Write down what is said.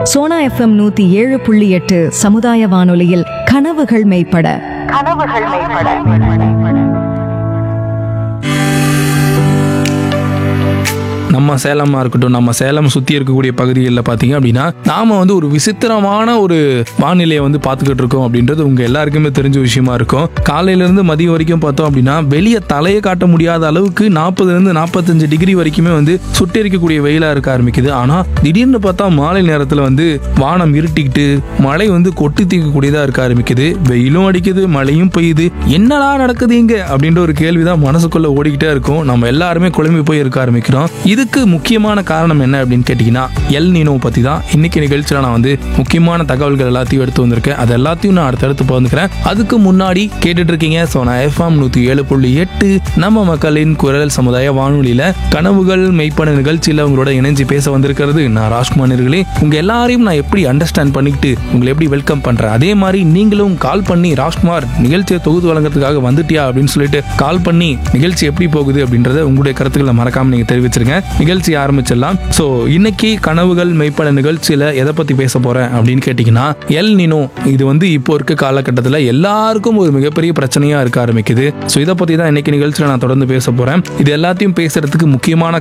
Sona FM நூத்தி ஏழு புள்ளி எட்டு சமுதாய வானொலியில் கனவுகள் மெய்ப்பட கனவுகள் மேம்பட நம்ம சேலமாக இருக்கட்டும் நம்ம சேலம் சுற்றி இருக்கக்கூடிய பகுதிகளில் பார்த்தீங்க அப்படின்னா நாம வந்து ஒரு விசித்திரமான ஒரு வானிலையை வந்து பார்த்துக்கிட்டு இருக்கோம் அப்படின்றது உங்கள் எல்லாருக்குமே தெரிஞ்ச விஷயமா இருக்கும் காலையிலேருந்து மதியம் வரைக்கும் பார்த்தோம் அப்படின்னா வெளியே தலையை காட்ட முடியாத அளவுக்கு நாற்பதுலேருந்து நாற்பத்தஞ்சு டிகிரி வரைக்குமே வந்து சுட்டெரிக்கக்கூடிய வெயிலாக இருக்க ஆரம்பிக்குது ஆனால் திடீர்னு பார்த்தா மாலை நேரத்தில் வந்து வானம் இருட்டிக்கிட்டு மழை வந்து கொட்டி தீர்க்கக்கூடியதாக இருக்க ஆரம்பிக்குது வெயிலும் அடிக்குது மழையும் பெய்யுது என்னடா நடக்குது இங்க அப்படின்ற ஒரு கேள்விதான் மனசுக்குள்ள ஓடிக்கிட்டே இருக்கும் நம்ம எல்லாருமே குழம்பி போய் இருக்க ஆரம்பிக்கிறோம் இதுக்கு முக்கியமான காரணம் என்ன அப்படின்னு கேட்டிங்கன்னா எல் நீனோ பற்றி தான் இன்னைக்கு நிகழ்ச்சியில் நான் வந்து முக்கியமான தகவல்கள் எல்லாத்தையும் எடுத்து வந்திருக்கேன் அது எல்லாத்தையும் நான் அடுத்தடுத்து பகிர்ந்துக்கிறேன் அதுக்கு முன்னாடி கேட்டுட்டு இருக்கீங்க ஸோ நான் எஃப்எம் நூற்றி ஏழு புள்ளி எட்டு நம்ம மக்களின் குரல் சமுதாய வானொலியில் கனவுகள் மெய்ப்பன நிகழ்ச்சியில் உங்களோட இணைஞ்சு பேச வந்திருக்கிறது நான் ராஜ்குமார்களே உங்க எல்லாரையும் நான் எப்படி அண்டர்ஸ்டாண்ட் பண்ணிக்கிட்டு உங்களை எப்படி வெல்கம் பண்றேன் அதே மாதிரி நீங்களும் கால் பண்ணி ராஜ்குமார் நிகழ்ச்சியை தொகுத்து வழங்குறதுக்காக வந்துட்டியா அப்படின்னு சொல்லிட்டு கால் பண்ணி நிகழ்ச்சி எப்படி போகுது அப்படின்றத உங்களுடைய கருத்துக்களை மறக்காம நீங்க தெரிவிச்சிருங்க நிகழ்ச்சி ஆரம்பிச்சிடலாம் ஸோ இன்னைக்கு கனவுகள் மெய்ப்பட நிகழ்ச்சியில எதை பத்தி பேச போறேன் அப்படின்னு கேட்டீங்கன்னா எல் நினோ இது வந்து இப்போ இருக்க காலகட்டத்தில் எல்லாருக்கும் ஒரு மிகப்பெரிய பிரச்சனையா இருக்க ஆரம்பிக்குது ஸோ இதை பத்தி தான் இன்னைக்கு நிகழ்ச்சியில நான் தொடர்ந்து பேச போறேன் இது எல்லாத்தையும் பேசுறதுக்கு முக்கியமான